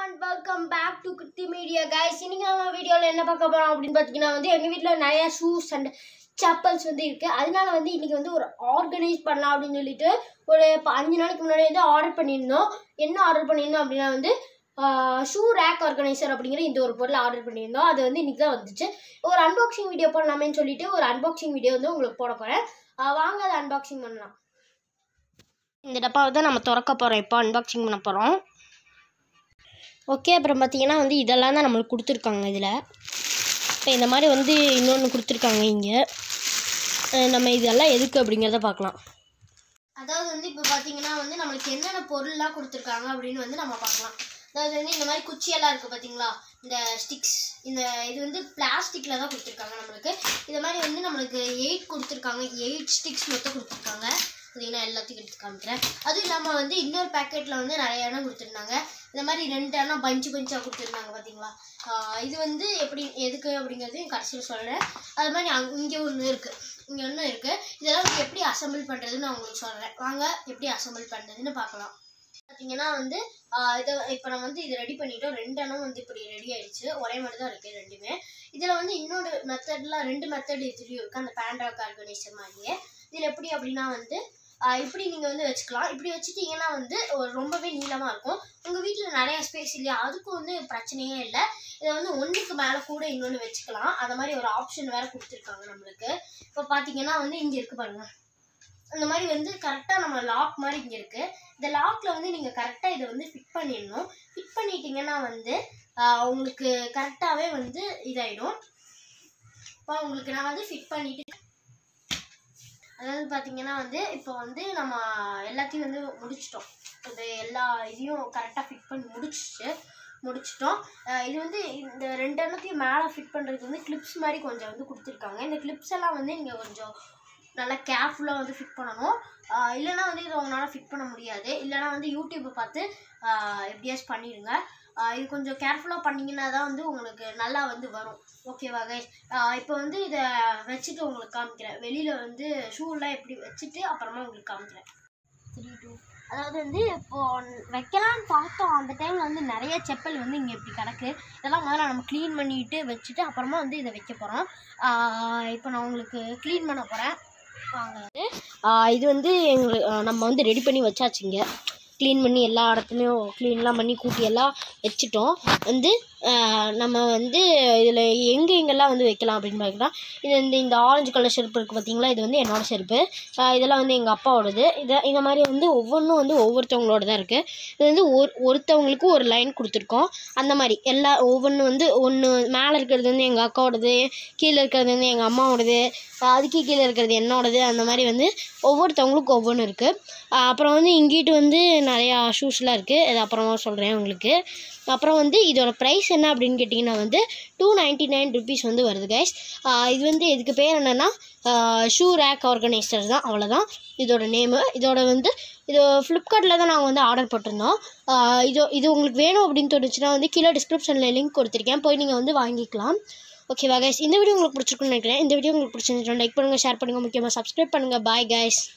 and welcome back to Kiruthi media guys இன்னைக்கு நம்ம வீடியோவில் என்ன பார்க்க போகிறோம் அப்படின்னு பார்த்தீங்கன்னா வந்து எங்கள் வீட்டில் நிறைய ஷூஸ் அண்ட் செப்பல்ஸ் வந்து இருக்குது அதனால வந்து இன்னைக்கு வந்து ஒரு ஆர்கனைஸ் பண்ணலாம் அப்படின்னு சொல்லிட்டு ஒரு ப- அஞ்சு நாளைக்கு முன்னாடி வந்து ஆர்டர் பண்ணியிருந்தோம் என்ன ஆர்டர் பண்ணியிருந்தோம் அப்படின்னா வந்து ஷூ ரேக் ஆர்கனைசர் அப்படிங்கிற இந்த ஒரு பொருள் ஆர்டர் பண்ணியிருந்தோம் அது வந்து இன்னைக்கு தான் வந்துச்சு ஒரு அன்பாக்சிங் வீடியோ போடலாமேன்னு சொல்லிட்டு ஒரு அன்பாக்சிங் வீடியோ வந்து உங்களுக்கு போட போகிறேன் வாங்க அதை அன்பாக்சிங் பண்ணலாம் இந்த டப்பாவை தான் நம்ம திறக்க போகிறோம் இப்போ அன்பாக்சிங் பண்ண போகிறோம் ஓகே அப்புறம் பார்த்தீங்கன்னா வந்து இதெல்லாம் தான் நம்மளுக்கு கொடுத்துருக்காங்க இதில் இப்போ இந்த மாதிரி வந்து இன்னொன்று கொடுத்துருக்காங்க இங்கே நம்ம இதெல்லாம் எதுக்கு அப்படிங்கிறத பார்க்கலாம் அதாவது வந்து இப்போ பார்த்தீங்கன்னா வந்து நம்மளுக்கு என்னென்ன பொருள்லாம் கொடுத்துருக்காங்க அப்படின்னு வந்து நம்ம பார்க்கலாம் அதாவது வந்து இந்த மாதிரி குச்சியெல்லாம் இருக்குது பார்த்தீங்களா இந்த ஸ்டிக்ஸ் இந்த இது வந்து பிளாஸ்டிக்கில் தான் கொடுத்துருக்காங்க நம்மளுக்கு இந்த மாதிரி வந்து நம்மளுக்கு எயிட் கொடுத்துருக்காங்க எயிட் ஸ்டிக்ஸ் மொத்தம் கொடுத்துருக்காங்க பார்த்தீங்கன்னா எல்லாத்தையும் எடுத்து காமிக்கிறேன் அதுவும் இல்லாமல் வந்து இன்னொரு பேக்கெட்டில் வந்து நிறைய எண்ணம் கொடுத்துருந்தாங்க இந்த மாதிரி ரெண்டு எண்ணம் பஞ்சு பஞ்சாக கொடுத்துருந்தாங்க பார்த்தீங்களா ஆஹ் இது வந்து எப்படி எதுக்கு அப்படிங்கிறதையும் கடைசியில் சொல்கிறேன் அது மாதிரி அங் இங்கே ஒன்று இருக்குது இங்கே ஒன்று இருக்குது இதெல்லாம் வந்து எப்படி அசம்பிள் பண்ணுறதுன்னு நான் உங்களுக்கு சொல்கிறேன் வாங்க எப்படி அசம்பிள் பண்ணுறதுன்னு பார்க்கலாம் பார்த்தீங்கன்னா வந்து ஆஹ் இதை இப்போ நம்ம வந்து இது ரெடி பண்ணிட்டோம் ரெண்டு எண்ணம் வந்து இப்படி ரெடி ஆயிடுச்சு ஒரே மாதிரி தான் இருக்குது ரெண்டுமே இதில் வந்து இன்னொரு மெத்தட்லாம் ரெண்டு மெத்தட் இதுலேயும் இருக்குது அந்த பேண்ட்ராக் ஆர்கனைசர் மாதிரியே இதில் எப்படி அப்படின்னா வந்து ஆஹ் இப்படி நீங்கள் வந்து வச்சுக்கலாம் இப்படி வச்சுட்டீங்கன்னா வந்து ஒரு ரொம்பவே நீளமாக இருக்கும் உங்கள் வீட்டில் நிறைய ஸ்பேஸ் இல்லையா அதுக்கும் வந்து பிரச்சனையே இல்லை இதை வந்து ஒன்றுக்கு மேலே கூட இன்னொன்று வச்சுக்கலாம் அந்த மாதிரி ஒரு ஆப்ஷன் வேறு கொடுத்துருக்காங்க நம்மளுக்கு இப்போ பார்த்தீங்கன்னா வந்து இங்கே இருக்குது பாருங்க அந்த மாதிரி வந்து கரெக்டாக நம்ம லாக் மாதிரி இங்கே இருக்குது இந்த லாக்கில் வந்து நீங்கள் கரெக்டாக இதை வந்து ஃபிட் பண்ணிடணும் ஃபிட் பண்ணிட்டீங்கன்னா வந்து ஆஹ் உங்களுக்கு கரெக்டாகவே வந்து இதாயிடும் இப்போ உங்களுக்கு நான் வந்து ஃபிட் பண்ணிட்டு அதாவது பார்த்தீங்கன்னா வந்து இப்போ வந்து நம்ம எல்லாத்தையும் வந்து முடிச்சிட்டோம் இது எல்லா இதையும் கரெக்டாக ஃபிட் பண்ணி முடிச்சிட்டு முடிச்சிட்டோம் அஹ் இது வந்து இந்த ரெண்டு எண்ணத்தையும் மேலே ஃபிட் பண்ணுறதுக்கு வந்து கிளிப்ஸ் மாதிரி கொஞ்சம் வந்து கொடுத்துருக்காங்க இந்த கிளிப்ஸ் எல்லாம் வந்து நீங்கள் கொஞ்சம் நல்லா கேர்ஃபுல்லாக வந்து ஃபிட் பண்ணணும் அஹ் இல்லைன்னா வந்து இதை உங்களால் ஃபிட் பண்ண முடியாது இல்லைன்னா வந்து யூடியூப்பை பார்த்து அஹ் எப்படியாச்சும் பண்ணிடுங்க அஹ் இது கொஞ்சம் கேர்ஃபுல்லாக பண்ணிங்கன்னா தான் வந்து உங்களுக்கு நல்லா வந்து வரும் ஓகேவா கைஸ் இப்போ வந்து இதை வச்சுட்டு உங்களுக்கு காமிக்கிறேன் வெளியில் வந்து ஷூலாம் எப்படி வச்சுட்டு அப்புறமா உங்களுக்கு காமிக்கிறேன் த்ரீ டூ அதாவது வந்து இப்போ வைக்கலான்னு பார்த்தோம் அந்த டைமில் வந்து நிறைய செப்பல் வந்து இங்கே இப்படி கிடக்கு இதெல்லாம் முதல்ல நம்ம க்ளீன் பண்ணிட்டு வச்சுட்டு அப்புறமா வந்து இதை வைக்க போகிறோம் இப்போ நான் உங்களுக்கு க்ளீன் பண்ண போகிறேன் வாங்க இது வந்து எங்களுக்கு நம்ம வந்து ரெடி பண்ணி வச்சாச்சுங்க க்ளீன் பண்ணி எல்லா இடத்துலையும் க்ளீன்லாம் பண்ணி கூட்டி எல்லாம் வச்சுட்டோம் வந்து ஆஹ் நம்ம வந்து இதில் எங்கே எங்கெல்லாம் வந்து வைக்கலாம் அப்படின்னு பார்க்கலாம் இது இந்த இந்த ஆரஞ்சு கலர் செருப்பு இருக்குது பார்த்தீங்களா இது வந்து என்னோட செருப்பு ஆஹ் இதெல்லாம் வந்து எங்கள் அப்பாவோடது இதை இந்த மாதிரி வந்து ஒவ்வொன்றும் வந்து ஒவ்வொருத்தவங்களோட தான் இருக்குது இது வந்து ஒரு ஒருத்தவங்களுக்கு ஒரு லைன் கொடுத்துருக்கோம் அந்த மாதிரி எல்லா ஒவ்வொன்று வந்து ஒன்று மேலே இருக்கிறது வந்து எங்கள் அக்காவோடது கீழே இருக்கிறது வந்து எங்கள் அம்மாவோடது ஆஹ் அதுக்கு கீழே இருக்கிறது என்னோடது அந்த மாதிரி வந்து ஒவ்வொருத்தவங்களுக்கும் ஒவ்வொன்று இருக்குது அப்புறம் வந்து இங்கிட்டு வந்து நிறையா ஷூஸ்லாம் இருக்குது அது அப்புறமா சொல்கிறேன் உங்களுக்கு அப்புறம் வந்து இதோட ப்ரைஸ் என்ன அப்படின்னு கேட்டிங்கன்னா வந்து டூ நைன்ட்டி நைன் ருபீஸ் வந்து வருது கைஸ் இது வந்து இதுக்கு பேர் என்னென்னா ஷூ ரேக் ஆர்கனைசர் தான் அவ்வளோதான் இதோட நேமு இதோட வந்து இது ஃப்ளிப்கார்ட்டில் தான் நாங்கள் வந்து ஆர்டர் போட்டிருந்தோம் ஆஹ் இது இது உங்களுக்கு வேணும் அப்படின்னு தோணுச்சுன்னா வந்து கீழே டிஸ்கிரிப்ஷனில் லிங்க் கொடுத்துருக்கேன் போய் நீங்கள் வந்து வாங்கிக்கலாம் ஓகேவா கைஸ் இந்த வீடியோ உங்களுக்கு பிடிச்சிருக்குன்னு நினைக்கிறேன் இந்த வீடியோ உங்களுக்கு பிடிச்சிருந்துச்சுன்னா லைக் பண்ணுங்கள் ஷேர் பண்ணுங்கள் முக்கியமாக சப்ஸ்கிரைப் பண்ணுங்கள் பாய் கைஸ்